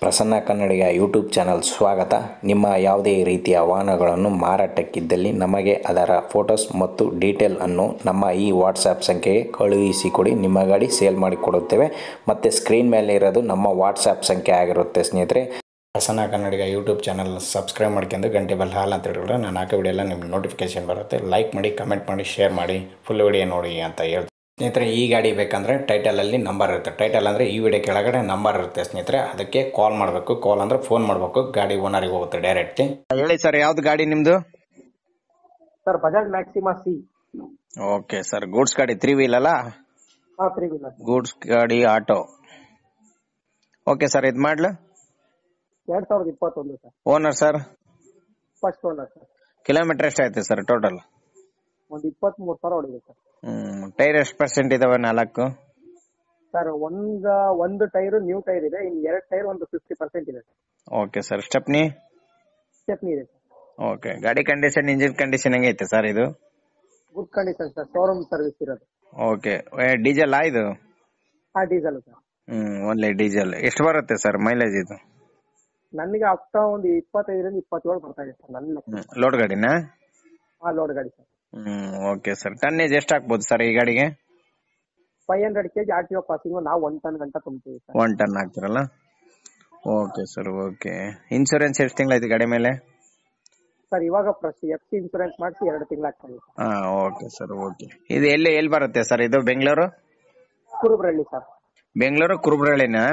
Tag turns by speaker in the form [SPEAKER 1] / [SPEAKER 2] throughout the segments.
[SPEAKER 1] Prasanna Kannadiga YouTube channel ಸ್ವಾಗತ ನಿಮ್ಮ ಯಾವುದೇ ರೀತಿಯ ವಾಹನಗಳನ್ನು ಮಾರಾಟಕ್ಕಿದ್ದಲ್ಲಿ ನಮಗೆ ಅದರ ಫೋಟೋಸ್ ಮತ್ತು ಡೀಟೇಲ್ ಅನ್ನು ನಮ್ಮ ಈ ವಾಟ್ಸಾಪ್ ಸಂಖ್ಯೆಗೆ ಕಳುಹಿಸಿಕೊಡಿ ನಿಮ್ಮ ಗಾಡಿ ಸೇಲ್ ಮಾಡಿ ಕೊಡುತ್ತೇವೆ ಮತ್ತು ಸ್ಕ್ರೀನ್ ಮೇಲೆ ಇರೋದು ನಮ್ಮ ವಾಟ್ಸಾಪ್ ಸಂಖ್ಯೆ ಆಗಿರುತ್ತೆ ಸ್ನೇಹಿತರೆ Prasanna Kannadiga YouTube channel subscribe ಮಾಡ್ಕೊಂಡು ಗಂಟೆ ಬೆಲ್ ಹಾಲ್ ಅಂತ ಹೇಳಿದ್ರೆ ನಾನು ಹಾಕೋ ವಿಡಿಯೋ ಎಲ್ಲ ನಿಮ್ಗೆ ನೋಟಿಫಿಕೇಶನ್ ಬರುತ್ತೆ ಲೈಕ್ ಮಾಡಿ ಕಮೆಂಟ್ ಮಾಡಿ ಶೇರ್ ಮಾಡಿ ಫುಲ್ ವಿಡಿಯೋ ನೋಡಿ ಅಂತ ಹೇಳ್ತೀನಿ ಸ್ನೇಹಿತರೆ ಈ ಗಾಡಿ ಬೇಕಂದರೆ ಟೈಟಲಲ್ಲಿ ನಂಬರ್ ಇರುತ್ತೆ ಟೈಟಲ್ ಅಂದರೆ ಈ ವಿಡಿಯೋ ಕೆಳಗಡೆ ನಂಬರ್ ಇರುತ್ತೆ ಸ್ನೇಹಿತರೆ ಅದಕ್ಕೆ ಕಾಲ್ ಮಾಡಬೇಕು ಕಾಲ್ ಅಂದರೆ ಫೋನ್ ಮಾಡಬೇಕು ಗಾಡಿ ಓನರಿಗೆ ಹೋಗುತ್ತೆ ಡೈರೆಕ್ಟ್ಲಿ
[SPEAKER 2] ಹೇಳಿ ಸರ್ ಯಾವ್ದು ಗಾಡಿ ನಿಮ್ದು
[SPEAKER 3] sir Bajaj Maxima C
[SPEAKER 2] okay sir goods ಗಾಡಿ ತ್ರೀ ವೀಲ್ ಅಲ್ಲ
[SPEAKER 3] ಹಾ ತ್ರೀ ವೀಲರ್
[SPEAKER 2] ಗೂಡ್ಸ್ ಗಾಡಿ ಆಟೋ ಓಕೆ ಸರ್ ಇದು ಮಾಡ್ಲ
[SPEAKER 3] ಎರಡ್ ಸಾವಿರದ ಇಪ್ಪತ್ತೊಂದು sir
[SPEAKER 2] owner sir
[SPEAKER 3] first owner sir
[SPEAKER 2] kilometre ಎಷ್ಟಾಯ್ತು ಸರ್ ಟೋಟಲ್
[SPEAKER 3] ಒಂದು ಇಪ್ಪತ್ತ್ ಮೂರು ಸಾವಿರ ಹೊಡಿದೆ ಸರ್
[SPEAKER 2] ಹ್ಮ್ ಟೈರ್ ಎಷ್ಟು ಪರ್ಸೆಂಟ್ ಇದಾವೆ ನಾಲ್ಕು
[SPEAKER 3] ಸರ್ ಒಂದ ಒಂದು ಟೈರ್ ನ್ಯೂ ಟೈರ್ ಇದೆ ಇನ್ ಎರಡ್ ಟೈರ್ ಒಂದು ಫಿಫ್ಟಿ ಪರ್ಸೆಂಟ್ ಇದೆ sir
[SPEAKER 2] okay sir stepney
[SPEAKER 3] stepney ಇದೆ ಸರ್
[SPEAKER 2] ಓಕೆ ಗಾಡಿ ಕಂಡೀಷನ್ ಇಂಜಿನ್ ಕಂಡೀಷನ್ ಹೆಂಗೈತೆ ಸರ್ ಇದು
[SPEAKER 3] good condition sir showroom service ಇರೋದು
[SPEAKER 2] ಓಕೆ ಡೀಸೆಲ್ ಇದು
[SPEAKER 3] ಹಾ ಡೀಸೆಲ್ ಸರ್
[SPEAKER 2] ಹ್ಮ್ ಒಳ್ಳೆ ಡೀಸೆಲ್ ಎಷ್ಟು ಬರುತ್ತೆ ಸರ್ ಮೈಲೇಜ್ ಇದು
[SPEAKER 3] ನನಗೆ ಅಪ್ಟ ಒಂದು ಇಪ್ಪತ್ತೈದರಿಂದ ಇಪ್ಪತ್ತೇಳು ಬರ್ತಾ ಇದೆ ಸರ್ ನನ್ನ ಲೆಕ್ಕ.
[SPEAKER 2] ಲೋಡ್ ಗಾಡಿನಾ
[SPEAKER 3] ಹಾ ಲೋಡ್ ಗಾಡಿ ಸರ್
[SPEAKER 2] ಹ್ಮ್ ಓಕೆ ಸರ್ ಟನ್ನೇಜ್ ಎಷ್ಟು ಹಾಕ್ಬೋದು ಸರ್ ಈ ಗಾಡಿಗೆ
[SPEAKER 3] five hundred KG R T O passing ನಾವು ಒನ್ ಟನ್ ಗಂಟ ತುಂಬ್ತೀವಿ ಸರ್
[SPEAKER 2] ಒನ್ ಟನ್ ಹಾಕ್ತಿರಲ್ಲ ಓಕೆ ಸರ್ ಓಕೆ ಇನ್ಶೂರೆನ್ಸ್ ಎಷ್ಟು ತಿಂಗಳೈತಿ ಗಾಡಿ ಮೇಲೆ
[SPEAKER 3] ಸರ್ ಇವಾಗ ಫ್ರೆಶ್ ಎಫ್ ಸಿ ಇನ್ಸೂರೆನ್ಸ್ ಮಾಡಿಸಿ ಎರಡು ತಿಂಗಳಾಗ್ತಾ ಇದೆ
[SPEAKER 2] ಹಾ ಓಕೆ ಸರ್ ಓಕೆ ಇದು ಎಲ್ಲಿ ಎಲ್ಲಿ ಬರುತ್ತೆ ಸರ್ ಇದು ಬೆಂಗಳೂರು
[SPEAKER 3] ಕುರುಬ್ರಳ್ಳಿ ಸರ್
[SPEAKER 2] ಬೆಂಗಳೂರು ಕುರುಬ್ರಳ್ಳಿನಾ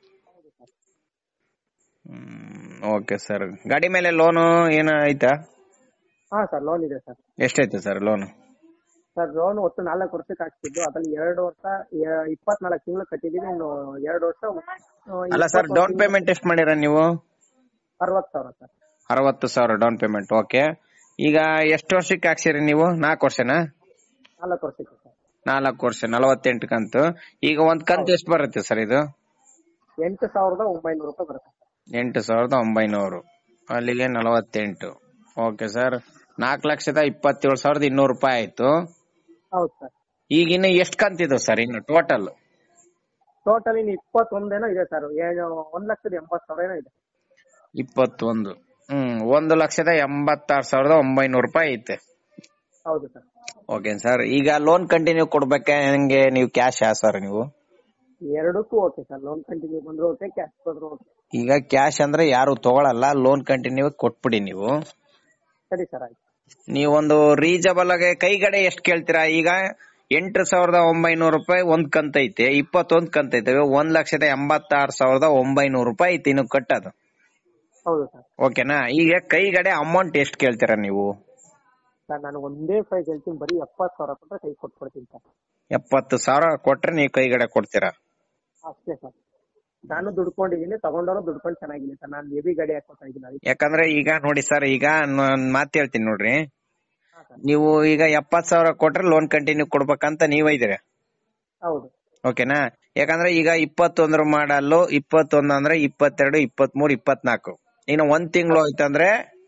[SPEAKER 2] ಹ್ಮ್ ಓಕೆ ಸರ್ ಗಾಡಿ ಮೇಲೆ ಲೋನು ಏನು ಐತಾ
[SPEAKER 3] ಹಾ ಸರ್ ಲೋನ್ ಇದೆ ಸರ್
[SPEAKER 2] ಎಷ್ಟೈತೆ ಸರ್ ಲೋನು
[SPEAKER 3] ಸರ್ ಲೋನ್ ಒಟ್ಟು ನಾಲ್ಕು ವರ್ಷಕ್ಕೆ ಹಾಕ್ತಿದ್ದು ಅದ್ರಲ್ಲಿ ಎರಡು ವರ್ಷ ಎ- ಇಪ್ಪತ್ನಾಲ್ಕು ತಿಂಗಳು ಕಟ್ಟಿದೀನಿ ಇನ್ನು ಎರಡು ವರ್ಷ ಆ,
[SPEAKER 2] ಅಲ್ಲ ಸರ್
[SPEAKER 3] ಇಪ್ಪತ್ತೊಂದು
[SPEAKER 2] ಡೌನ್
[SPEAKER 3] ತಿಂಗ್ಳು
[SPEAKER 2] ಪೇಮೆಂಟ್ ಎಷ್ಟು ಮಾಡಿರ ನೀವು
[SPEAKER 3] ಅರವತ್ತು ಸಾವಿರ ಸರ್
[SPEAKER 2] ಅರವತ್ತು ಸಾವಿರ ಡೌನ್ ಪೇಮೆಂಟ್ ಓಕೆ ಈಗ ಎಷ್ಟು ವರ್ಷಕ್ಕೆ ಹಾಕ್ಸಿರಿ ನೀವು ನಾಲ್ಕು ವರ್ಷನಾ
[SPEAKER 3] ನಾಲ್ಕು ವರ್ಷಕ್ಕೆ ಸರ್
[SPEAKER 2] ನಾಲ್ಕು ವರ್ಷ ನಲವತ್ತೆಂಟು ಕಂತು ಈಗ ಒಂದ್ ಕಂತು ಎಷ್ಟು ಬರುತ್ತೆ ಸರ್ ಇದು
[SPEAKER 3] ಎಂಟು ಸಾವಿರದ ಒಂಬೈನೂರು ರೂಪಾಯಿ ಬರುತ್ತೆ ಸರ್
[SPEAKER 2] ಎಂಟು ಸಾವಿರದ ಒಂಬೈನೂರು ಅಲ್ಲಿಗೆ ನಲವತ್ತೆಂಟು ಓಕೆ ಸರ್ ನಾಲ್ಕು ಲಕ್ಷದ ಇಪ್ಪತ್ತೇಳು ಸಾವಿರದ ಇನ್ನೂರು ರೂಪಾಯಿ ಆಯ್ತು
[SPEAKER 3] ಹೌದು ಸರ್
[SPEAKER 2] ಈಗ ಇನ್ನು ಎಷ್ಟು ಕಂತಿದ್ದು ಸರ್ ಇನ್ನು ಟೋಟಲ್
[SPEAKER 3] ಟೋಟಲ್ ಇನ್ನು ಇಪ್ಪತ್ತೊಂದೇನೋ ಇದೆ ಸರ್ ಏನು ಒಂದ್ ಲಕ್ಷದ ಎಂಬತ್ತು ಸಾವಿರ ಏನೋ ಇದೆ
[SPEAKER 2] ಇಪ್ಪತ್ತೊಂದು ಹ್ಮ್ ಒಂದು ಲಕ್ಷದ ಎಂಬತ್ತಾರು ಸಾವಿರದ ಒಂಬೈನೂರು ರೂಪಾಯಿ ಐತೆ
[SPEAKER 3] ಹೌದು ಸರ್
[SPEAKER 2] ಓಕೆ ಸರ್ ಈಗ ಲೋನ್ ಕಂಟಿನ್ಯೂ ಕೊಡ್ಬೇಕಾ ಹೆಂಗೆ ನೀವು ಕ್ಯಾಶ್ ಸರ್ ನೀವು
[SPEAKER 3] ಎರಡಕ್ಕೂ ಓಕೆ ಸರ್ ಲೋನ್ ಕಂಟಿನ್ಯೂ ಬಂದ್ರು ಓಕೆ ಕ್ಯಾಶ್ ಬಂದ್ರು ಓಕೆ
[SPEAKER 2] ಈಗ ಕ್ಯಾಶ್ ಅಂದ್ರೆ ಯಾರು ತಗೊಳಲ್ಲ ಲೋನ್ ಕಂಟಿನ್ಯೂ ಕೊಟ್ಬಿಡಿ ನೀವು
[SPEAKER 3] ಸರಿ ಸರ್ ಆಯ್ತು
[SPEAKER 2] ನೀವೊಂದು ರೀಸನಬಲ್ ಆಗಿ ಕೈಗಡೆ ಎಷ್ಟು ಕೇಳ್ತೀರಾ ಈಗ ಎಂಟು ಸಾವಿರದ ಒಂಬೈನೂರು ರೂಪಾಯಿ ಒಂದ್ ಕಂತ ಐತೆ ಇಪ್ಪತ್ತೊಂದ್ ಕಂತ ಐತೆ ಒಂದ್ ಲಕ್ಷದ ಎಂಬತ್ತಾರು ಸಾವಿರದ ಒಂಬೈನೂರು ರೂಪಾಯಿ ಐತಿ ಇನ್ನು ಕಟ್ಟೋದು
[SPEAKER 3] ಹೌದು ಸರ್
[SPEAKER 2] ಓಕೆನಾ ಈಗ ಕೈಗಡೆ ಅಮೌಂಟ್ ಎಷ್ಟು ಕೇಳ್ತೀರಾ ನೀವು
[SPEAKER 3] ಸರ್ ನಾನು ಒಂದೇ ಪ್ರೈಸ್ ಹೇಳ್ತೀನಿ ಬರೀ ಎಪ್ಪತ್ತು ಸಾವಿರ ಕೊಟ್ಟರೆ ಕೈ ಕೊಟ್ಬಿಡ್ತೀನಿ ಸರ್
[SPEAKER 2] ಎಪ್ಪತ್ತು ಸಾವಿರ ಕೊಟ್ರೆ ನೀವು ಕೈಗಡೆ ಕೊಡ್ತೀರಾ
[SPEAKER 3] ಅಷ್ಟೇ ಸರ್ ನಾನು ದುಡ್ಕೊಂಡಿದ್ದೀನಿ ತಗೊಂಡವರು ದುಡ್ಕೊಂಡು ಚೆನ್ನಾಗಿದೆ ಸರ್ ನಾನು ಹೆವಿ ಗಾಡಿ ಹಾಕೋತಾ ಇದ್ದೀನಿ ಅದಕ್ಕೆ
[SPEAKER 2] ಯಾಕಂದ್ರೆ ಈಗ ನೋಡಿ ಸರ್ ಈಗ ನಾನ್ ಮಾತು ಹೇಳ್ತೀನಿ ನೋಡ್ರಿ
[SPEAKER 3] ಹಾ ಸರ್
[SPEAKER 2] ನೀವು ಈಗ ಎಪ್ಪತ್ ಸಾವಿರ ಕೊಟ್ರೆ ಲೋನ್ ಕಂಟಿನ್ಯೂ ಕೊಡ್ಬೇಕಂತ ನೀವ್ ಇದ್ದೀರಾ
[SPEAKER 3] ಹೌದು
[SPEAKER 2] ಓಕೆನಾ ಯಾಕಂದ್ರೆ ಈಗ ಇಪ್ಪತ್ತೊಂದ್ರ ಮಾಡಲ್ಲು ಇಪ್ಪತ್ತೊಂದು ಅಂದ್ರೆ ಇಪ್ಪತ್ತೆರಡು ಇಪ್ಪತ್ಮೂರು ಇಪ್ಪತ್ನಾಲ್ಕು ಇನ್ನು ಒಂದ್ ತಿಂಗಳು ಹೋಯ್ತಂದ್ರೆ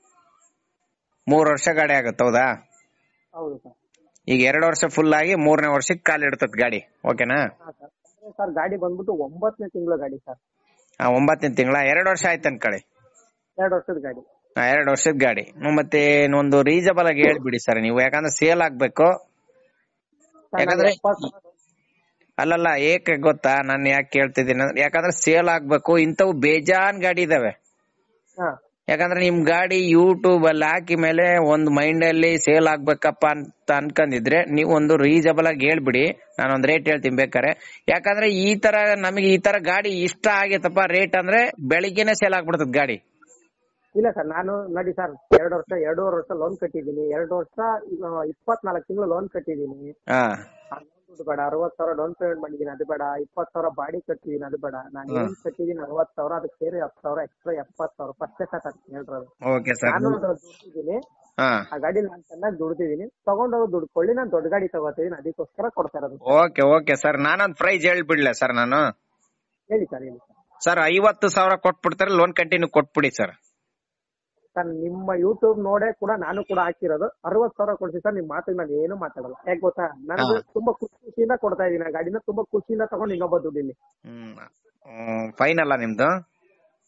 [SPEAKER 2] ಮೂರ್ ವರ್ಷ ಗಾಡಿ ಆಗತ್ತೆ ಹೌದಾ
[SPEAKER 3] ಹೌದು ಸರ್
[SPEAKER 2] ಈಗ ಎರಡು ವರ್ಷ ಫುಲ್ ಆಗಿ ಮೂರನೇ ವರ್ಷಕ್ಕೆ ಕಾಲಿಡ್ತದ ಗಾಡಿ ಓಕೆನಾ
[SPEAKER 3] ಹಾ ಸರ್ ಅಂದ್ರೆ ಸರ್ ಗಾಡಿ ಬಂದ್ಬಿಟ್ಟು ಒಂಬತ್ತನೇ ತಿಂಗಳು ಗಾಡಿ ಸರ್
[SPEAKER 2] ಆ, ಒಂಬತ್ತನೇ ತಿಂಗಳ ಎರಡು ವರ್ಷ ಆಯ್ತು ಅನ್ಕಳಿ
[SPEAKER 3] ಎರಡು ವರ್ಷದ ಗಾಡಿ
[SPEAKER 2] ಎರಡು ವರ್ಷದ ಗಾಡಿ ಹ್ಮ್, ಮತ್ತೆ ಒಂದು ರೀಸನಬಲ್ ಆಗಿ ಹೇಳ್ಬಿಡಿ ಸರ್ ನೀವು ಯಾಕಂದ್ರೆ ಸೇಲ್ ಆಗ್ಬೇಕು
[SPEAKER 3] ಸರ್ ನಾನು
[SPEAKER 2] ಯಾಕಂದ್ರೆ
[SPEAKER 3] ಎಪ್ಪತ್ತು ಸಾವಿರ
[SPEAKER 2] ಅಲ್ಲಲ್ಲ ಏಕೆ ಗೊತ್ತಾ ನಾನು ಯಾಕೆ ಕೇಳ್ತಿದ್ದೀನಿ ಅಂದ್ರೆ ಯಾಕಂದ್ರೆ ಸೇಲ್ ಆಗ್ಬೇಕು ಇಂಥವು ಬೇಜಾನ್ ಗಾಡಿ ಇದಾವೆ
[SPEAKER 3] ಹಾ
[SPEAKER 2] ಯಾಕಂದ್ರೆ ನಿಮ್ ಗಾಡಿ ಯೂಟ್ಯೂಬ್ ಅಲ್ಲಿ ಹಾಕಿ ಮೇಲೆ ಒಂದ್ ಮೈಂಡ್ ಅಲ್ಲಿ ಸೇಲ್ ಆಗ್ಬೇಕಪ್ಪ ಅಂತ ಅನ್ಕೊಂಡಿದ್ರೆ ನೀವು ಒಂದು ರೀಸನಬಲ್ ಆಗಿ ಹೇಳ್ಬಿಡಿ ನಾನು ಒಂದ್ ರೇಟ್ ಹೇಳ್ತೀನಿ ಬೇಕಾರೆ ಯಾಕಂದ್ರೆ ಈ ತರ ನಮಗೆ ಈ ತರ ಗಾಡಿ ಇಷ್ಟ ಆಗೈತಪ್ಪ ರೇಟ್ ಅಂದ್ರೆ ಬೆಳಿಗ್ಗೆನೆ ಸೇಲ್ ಆಗ್ಬಿಡ್ತದ ಗಾಡಿ
[SPEAKER 3] ಇಲ್ಲ ಸರ್ ನಾನು ನೋಡಿ ಸರ್ ಎರಡು ವರ್ಷ ಎರಡೂವರೆ ವರ್ಷ ಲೋನ್ ಕಟ್ಟಿದ್ದೀನಿ ಎರಡು ವರ್ಷ ಇಪ್ಪತ್ನಾಲ್ಕು ತಿಂಗಳು ಲೋನ್ ಕಟ್ಟಿದ್ದೀನಿ
[SPEAKER 2] ಹಾ
[SPEAKER 3] ಅದ್ ದುಡ್ಡು ಬೇಡ ಅರವತ್ತು ಸಾವಿರ ಡೌನ್ ಪೇಮೆಂಟ್ ಮಾಡಿದ್ದೀನಿ ಅದು ಬೇಡ ಇಪ್ಪತ್ತು ಸಾವಿರ ಬಾಡಿ ಕಟ್ಟಿದ್ದೀನಿ ಅದು ಬೇಡ ನಾನು ಏನ್ ಕಟ್ಟಿದ್ದೀನಿ ಅರವತ್ತು ಸಾವಿರ ಅದಕ್ಕೆ ಸೇರಿ ಹತ್ತು ಸಾವಿರ ಎಕ್ಸ್ಟ್ರಾ ಎಪ್ಪತ್ತು ಸಾವಿರ ಫಸ್ಟೇ ಸಾಕು ಹೇಳ್ರದು
[SPEAKER 2] ಓಕೆ ಸರ್
[SPEAKER 3] ನಾನು ದುಡ್ಡಿದ್ದೀನಿ
[SPEAKER 2] ಹಾ
[SPEAKER 3] ಆ ಗಾಡಿ ನಾನು ಚೆನ್ನಾಗಿ ದುಡ್ದಿದ್ದೀನಿ ತಗೊಂಡೋಗಿ ದುಡ್ಡು ಕೊಳ್ಳಿ ನಾನು ದೊಡ್ಡ ಗಾಡಿ ತಗೋತೀನಿ ಅದಕ್ಕೋಸ್ಕರ ಕೊಡ್ತಾ ಇರೋದು
[SPEAKER 2] ಓಕೆ ಓಕೆ ಸರ್ ನಾನೊಂದ್ ಪ್ರೈಸ್ ಹೇಳ್ಬಿಡ್ಲೆ ಸರ್ ನಾನು
[SPEAKER 3] ಹೇಳಿ ಸರ್ ಹೇಳಿ ಸರ್
[SPEAKER 2] ಸರ್ ಐವತ್ತು ಸಾವಿರ ಕೊಟ್ಬಿಡ್ತಾರೆ ಲೋನ್ ಕಂಟಿನ್ಯೂ ಕೊಟ್ಬಿಡಿ ಸರ್
[SPEAKER 3] ಸರ್ ನಿಮ್ಮ ಯೂಟ್ಯೂಬ್ ನೋಡೇ ಕೂಡ ನಾನು ಕೂಡ ಹಾಕಿರೋದು ಅರವತ್ ಸಾವಿರ ಕೊಡ್ತೀನಿ ಸರ್ ನಿಮ್ ಮಾತಿಗೆ ನಾನು ಏನು ಮಾತಾಡಲ್ಲ ಯಾಕೆ ಗೊತ್ತಾ ನನಗೆ ತುಂಬಾ ಖುಷಿ ಖುಷಿಯಿಂದ ಕೊಡ್ತಾ ಇದೀನಿ ಆ ಗಾಡಿನ ತುಂಬಾ ಖುಷಿಯಿಂದ ತಗೊಂಡು ಇನ್ನೊಬ್ಬ ದುಡ್ಡಿಲ್ಲಿ
[SPEAKER 2] ಹ್ಮ್ ಫೈನ್ ಅಲ್ಲ ನಿಮ್ದು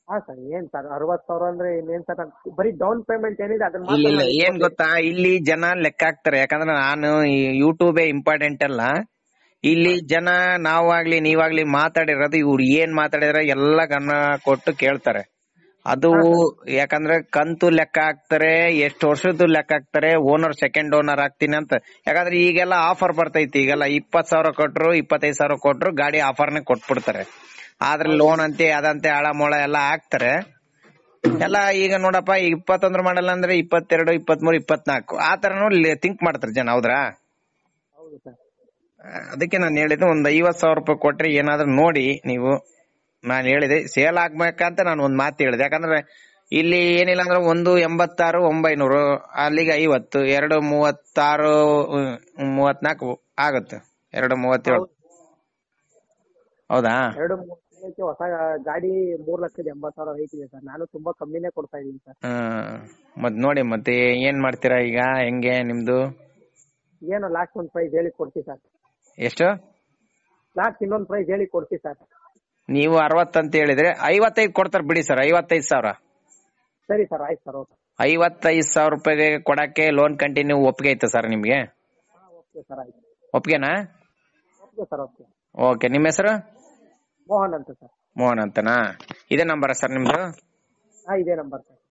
[SPEAKER 3] ಹಾ ಸರ್ ಏನ್ ಸರ್ ಅರವತ್ ಸಾವಿರ ಅಂದ್ರೆ ಇನ್ನೇನ್ ಸರ್ ನಾನ್ ಬರೀ ಡೌನ್ ಪೇಮೆಂಟ್ ಏನಿದೆ ಅದನ್ನ
[SPEAKER 2] ಇಲ್ಲ
[SPEAKER 3] ಮಾತ್ರ
[SPEAKER 2] ಇಲ್ಲ
[SPEAKER 3] ನಾನು
[SPEAKER 2] ಏನ್
[SPEAKER 3] ಕೊಡ್ತೀನಿ.
[SPEAKER 2] ಗೊತ್ತಾ ಇಲ್ಲಿ ಜನ ಲೆಕ್ಕ ಹಾಕ್ತಾರೆ ಯಾಕಂದ್ರೆ ನಾನು ಯೂಟ್ಯೂಬೇ ಇಂಪಾರ್ಟೆಂಟ್ ಅಲ್ಲ ಇಲ್ಲಿ ಜನ ನಾವಾಗ್ಲಿ ನೀವಾಗ್ಲಿ ಮಾತಾಡಿರೋದು ಇವ್ರು ಏನ್ ಮಾತಾಡಿದ್ರೆ ಎಲ್ಲ ಗಮನ ಕೊಟ್ಟು ಕೇಳ್ತಾರೆ ಅದು ಯಾಕಂದ್ರೆ ಕಂತು ಲೆಕ್ಕ ಹಾಕ್ತಾರೆ ಎಷ್ಟು ವರ್ಷದ್ದು ಲೆಕ್ಕ ಹಾಕ್ತಾರೆ ಓನರ್ ಸೆಕೆಂಡ್ ಓನರ್ ಆಗ್ತೀನಿ ಅಂತ ಯಾಕಂದ್ರೆ ಈಗೆಲ್ಲ ಆಫರ್ ಬರ್ತೈತಿ ಈಗೆಲ್ಲ ಇಪ್ಪತ್ ಸಾವಿರ ಕೊಟ್ರು ಇಪ್ಪತ್ತೈದು ಸಾವಿರ ಕೊಟ್ರು ಗಾಡಿ ಆಫರ್ನೇ ಕೊಟ್ಬಿಡ್ತಾರೆ ಆದ್ರೆ ಲೋನ್ ಅಂತೆ ಅದಂತೆ ಹಳ ಮೊಳ ಎಲ್ಲ ಹಾಕ್ತಾರೆ ಎಲ್ಲ ಈಗ ನೋಡಪ್ಪ ಈಗ ಇಪ್ಪತ್ತೊಂದ್ರ ಮಾಡಲ್ಲ ಅಂದ್ರೆ ಇಪ್ಪತ್ತೆರಡು ಇಪ್ಪತ್ಮೂರು ಇಪ್ಪತ್ನಾಲ್ಕು ಆ ತರನು ಥಿಂಕ್ ಮಾಡ್ತಾರೆ ಜನ ಹೌದ್ರಾ
[SPEAKER 3] ಹೌದು ಸರ್
[SPEAKER 2] ಅದಕ್ಕೆ ನಾನು ಹೇಳಿದ್ದು ಒಂದ್ ಐವತ್ ಸಾವಿರ ರೂಪಾಯಿ ಕೊಟ್ರೆ ಏನಾದ್ರೂ ನೋಡಿ ನೀವು ನಾನು ಹೇಳಿದೆ ಸೇಲ್ ಆಗ್ಬೇಕಂತ ನಾನು ಒಂದ್ ಮಾತು ಹೇಳಿದೆ ಯಾಕಂದ್ರೆ ಇಲ್ಲಿ ಏನಿಲ್ಲ ಅಂದ್ರೆ ಒಂದು ಎಂಬತ್ತಾರು ಒಂಬೈನೂರು ಅಲ್ಲಿಗೆ ಐವತ್ತು ಎರಡು ಮೂವತ್ತಾರು ಹ್ಮ್, ಮೂವತ್ನಾಲ್ಕು ಆಗುತ್ತೆ ಎರಡು ಮೂವತ್ತೇಳು ಹೌದಾ
[SPEAKER 3] ಎರಡು ಮೂರು ತಿಂಗಳಿಗೆ ಹೊಸ ಗಾಡಿ ಮೂರ್ ಲಕ್ಷದ ಎಂಬತ್ ಸಾವಿರ ರೇಟ್ ಇದೆ ಸರ್ ನಾನು ತುಂಬಾ ಕಮ್ಮಿನೇ ಕೊಡ್ತಾ ಇದೀನಿ ಸರ್
[SPEAKER 2] ಹ್ಮ್ ಮತ್ ನೋಡಿ ಮತ್ತೆ ಏನ್ ಮಾಡ್ತೀರಾ ಈಗ ಹೆಂಗೆ ನಿಮ್ದು
[SPEAKER 3] ಏನೋ ಲಾಸ್ಟ್ ಒಂದ್ ಪ್ರೈಸ್ ಹೇಳಿ ಕೊಡ್ತೀವಿ ಸರ್
[SPEAKER 2] ಎಷ್ಟು
[SPEAKER 3] ಲಾಸ್ಟ್ ಇನ್ನೊಂದ್ ಪ್ರೈಸ್ ಹೇಳಿ ಕೊಡ್ತೀವಿ ಸರ್
[SPEAKER 2] ನೀವು ಅರವತ್ತಂತ ಹೇಳಿದ್ರೆ ಐವತ್ತೈದು ಕೊಡ್ತಾರೆ ಬಿಡಿ ಸರ್ ಐವತ್ತೈದು ಸಾವಿರ
[SPEAKER 3] ಸರಿ ಸರ್ ಆಯ್ತು ಸರ್ ಓಕೆ
[SPEAKER 2] ಐವತ್ತೈದು ಸಾವಿರ ರೂಪಾಯಿಗೆ ಕೊಡಕ್ಕೆ ಲೋನ್ ಕಂಟಿನ್ಯೂ ಒಪ್ಪಿಗೆ ಐತೆ ಸರ್ ನಿಮ್ಗೆ
[SPEAKER 3] ಓಕೆ ಸರ್ ಆಯ್ತು
[SPEAKER 2] ಒಪ್ಪಿಗೆನಾ
[SPEAKER 3] ಓಕೆ ಸರ್ ಓಕೆ
[SPEAKER 2] ಓಕೆ ನಿಮ್ಮ ಹೆಸರು
[SPEAKER 3] ಮೋಹನ್ ಅಂತ ಸರ್
[SPEAKER 2] ಮೋಹನ್ ಅಂತನಾ ಇದೇ ನಂಬರ ಸರ್ ನಿಮ್ದು
[SPEAKER 3] ಹಾ ಇದೇ ನಂಬರ್ ಸರ್